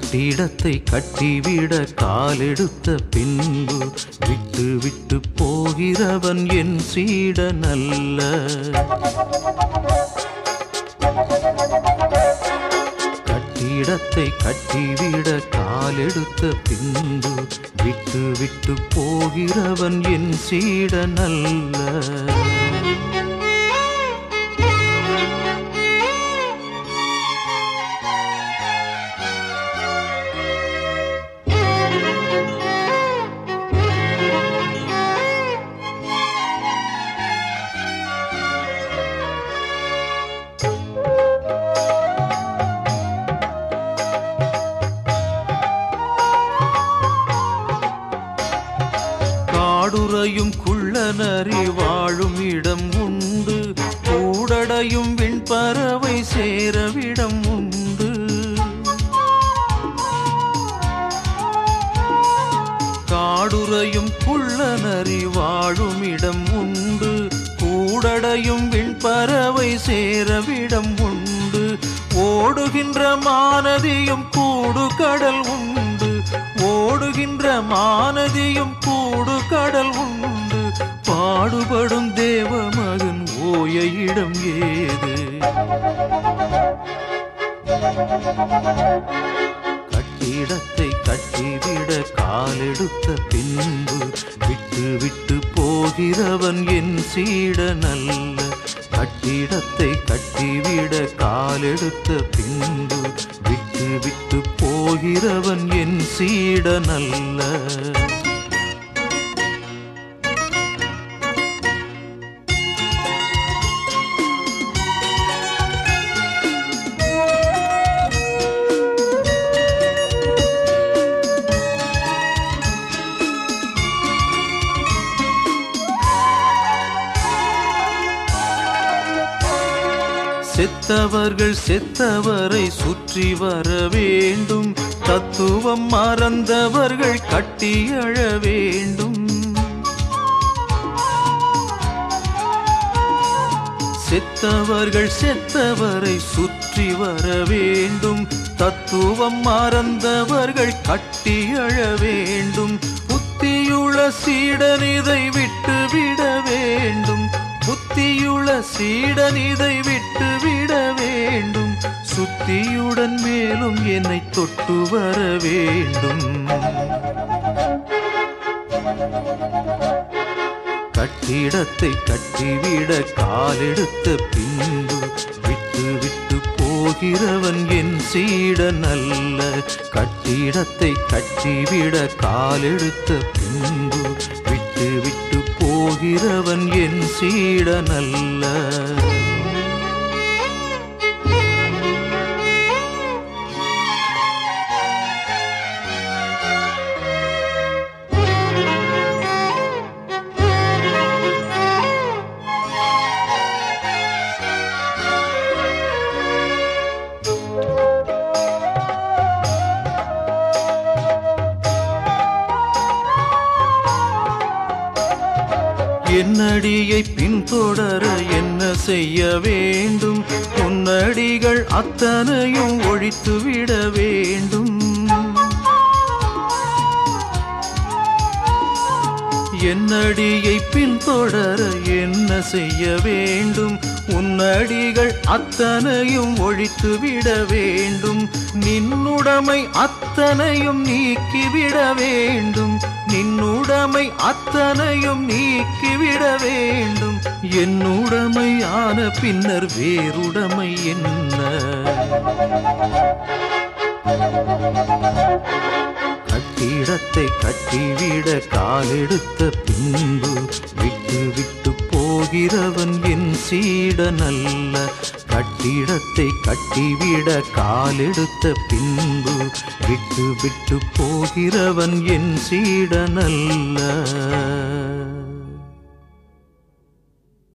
கட்டிடத்தை கட்டிவிட காலெடுத்த பின்பு விட்டு விட்டு போகிறவன் என் சீடனல்ல கட்டிடத்தை கட்டிவிட காலெடுத்த பின்பு விட்டு விட்டு போகிறவன் என் சீடனல்ல காடுறையும் குள்ளநரி வாழும் இடம் உண்டு கூடடையும் விண்பறவை சேரவிடம் உண்டு காடுறையும் குள்ளநரி வாழும் இடம் உண்டு கூடடையும் விண்பறவை சேரவிடம் உண்டு ஓடுகின்ற மானதியும் கூடு கடல் உண்டு ஓடுகின்ற மானதியும் கூடு கடல் உண்டு பாடுபடும் தேவ மகன் ஓய இடம் ஏது கட்டிடத்தை கட்டிவிட காலெடுத்த பின்பு விட்டு விட்டு போகிறவன் என் சீடனல்ல கட்டிடத்தை கட்டிவிட காலெடுத்த பின்பு விட்டு விட்டு போகிறவன் என் சீடனல்ல செத்தவர்கள் செத்தவரை சுற்றி வர வேண்டும் தத்துவம் மறந்தவர்கள் கட்டி அழ வேண்டும் செத்தவர்கள் செத்தவரை சுற்றி வர வேண்டும் தத்துவம் மறந்தவர்கள் கட்டி அழ வேண்டும் புத்தியுள்ள சீடன் இதை விட்டு விட வேண்டும் புத்தியுள்ள சீடன் இதை விட்டு விட வேண்டும் சுத்தியுடன் மேலும் என்னை தொட்டு வர வேண்டும் கட்டிடத்தை கட்டிவிட காலெடுத்த பின்பு விட்டு விட்டு போகிறவன் என் சீடன் அல்ல கட்டிடத்தை கட்டிவிட காலெடுத்த பின்பு விட்டு விட்டு போகிறவன் என் சீடன் அல்ல என்னடியை பின்தொடர என்ன செய்ய வேண்டும் உன்னடிகள் அத்தனையும் ஒழித்து விட வேண்டும் என்னடியை பின்தொடர என்ன செய்ய வேண்டும் உன்னடிகள் அத்தனையும் ஒழித்து விட வேண்டும் நின்னுடைமை அத்தனையும் நீக்கிவிட வேண்டும் நின்னுடைமை அத்தனையும் நீக்கிவிட வேண்டும் என்னுடைமையான பின்னர் வேறுடைமை என்ன கட்டிடத்தை கட்டிவிட காலெடுத்த பின்பு விட்டு விட்டு போகிறவன் என் சீடனல்ல கட்டிடத்தை கட்டிவிட காலெடுத்த பின்பு விட்டு விட்டு போகிறவன் என் சீடனல்ல